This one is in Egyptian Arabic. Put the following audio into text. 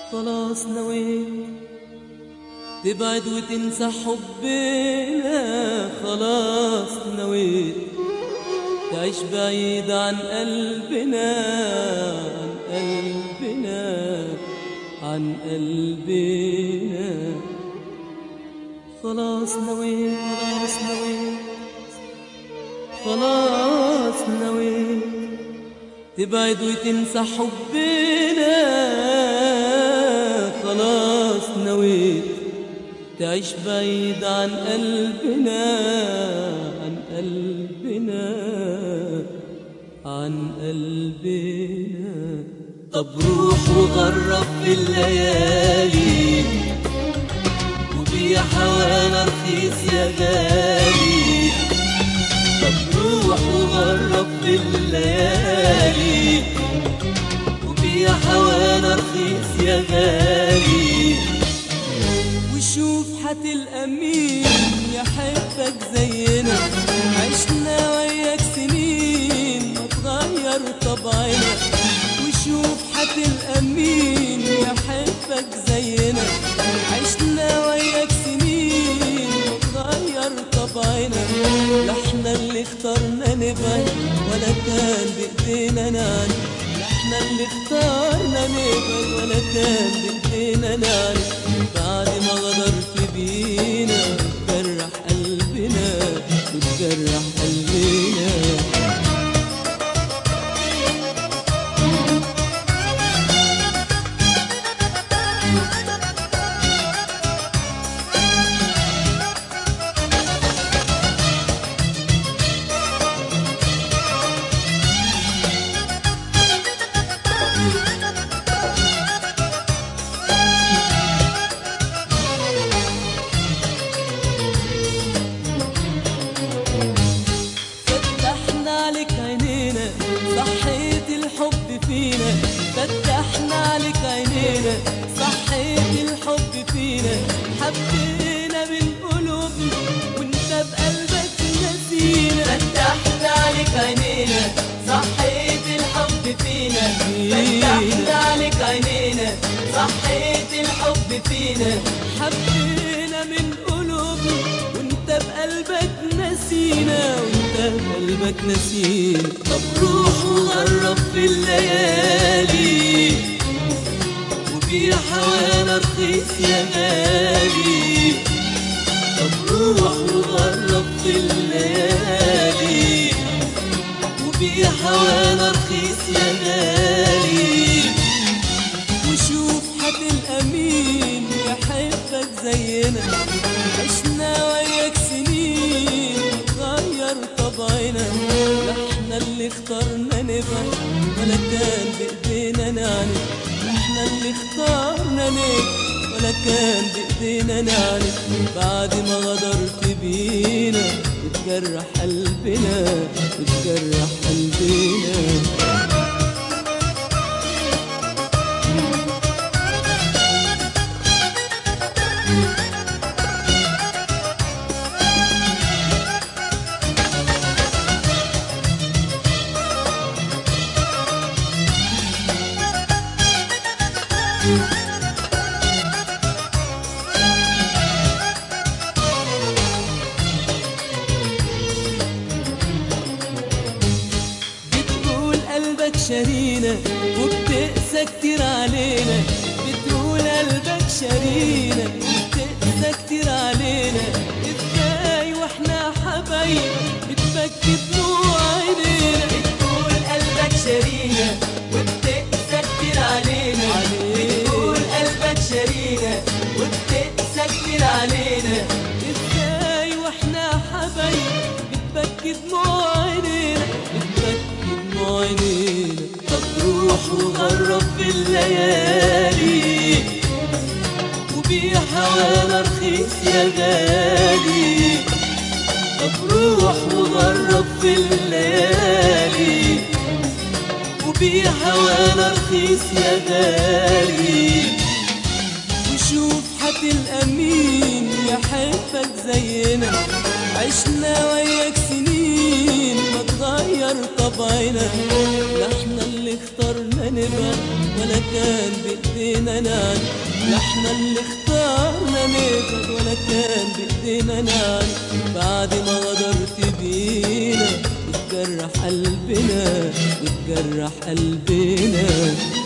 خلاص نويت تبعد وتنسى حبنا خلاص نويت تعيش بعيد عن قلبنا عن قلبنا عن قلبنا خلاص نويت خلاص نويت خلاص نويت تبعد وتنسى حبنا خلاص نويت تعيش بعيد عن قلبنا عن قلبنا عن قلبنا طب روح وغرب في الليالي وبيع حوانا رخيص يا غالي طب روح وغرب في الليالي وبيع حوانا رخيص يا غالي وشوف حتلقى مين يحبك زينا عشنا وياك سنين ما تغير طبعنا وشوف حتلقى مين يحبك زينا عشنا وياك سنين ما تغير طبعنا لا احنا اللي اخترنا نبعد ولا كان بايدينا نعرف لا احنا اللي اخترنا نبعد ولا كان بايدينا نعرف بعد ما غدرت بينا وتجرح قلبنا وتجرح قلبنا فتحنا عليك عينينا صحيت الحب فينا فتحنا عليك عينينا صحيت الحب فينا حبينا من قلوبنا وانت بقلبك نسينا فتحنا عليك عينينا صحيت الحب فينا فتحنا عليك عينينا صحيت الحب فينا حبينا من قلوبنا وانت بقلبك نسينا وانت بقلبك نسينا طب روح وغرب في الليالي وبيع حوانا رخيص يا غالي طب روح وغرب في الليالي وبيع حوانا رخيص يا غالي وشوف حتلقى مين يحبك زينا عشنا وياك سنين غير طبعنا لا احنا اللي اخترنا نبعد ولا كان بايدينا نعرف لا احنا اللي اخترنا نبعد ولا كان بايدينا نعرف بعد ما غدرت بينا وتجرح قلبنا وتجرح قلبنا بتقول قلبك شارينا وبتقسى كتير علينا بتقول قلبك شارينا وبتقسى كتير علينا ازاي واحنا حبايب بتبكي دموع عينينا بتقول قلبك شارينا وبتقسى كتير علينا بتقول قلبك شارينا وبتقسى كتير علينا ازاي واحنا حبايب بتبكي دموع عينينا بتبكي دموع عينينا طب روح وغرب في الليالي وبيع حوانا رخيص يا غالي طب روح وغرب في الليالي وبيع حوانا رخيص يا غالي وشوف حتلقى مين يحبك زينا عشنا وياك سنين ما تغير طبعنا لا احنا اللي اخترنا نبعد ولا كان بايدينا نعد لا احنا اللي اخترنا نبعد ولا كان بايدينا نعد بعد ما غدرت بينا وتجرح قلبنا وتجرح قلبنا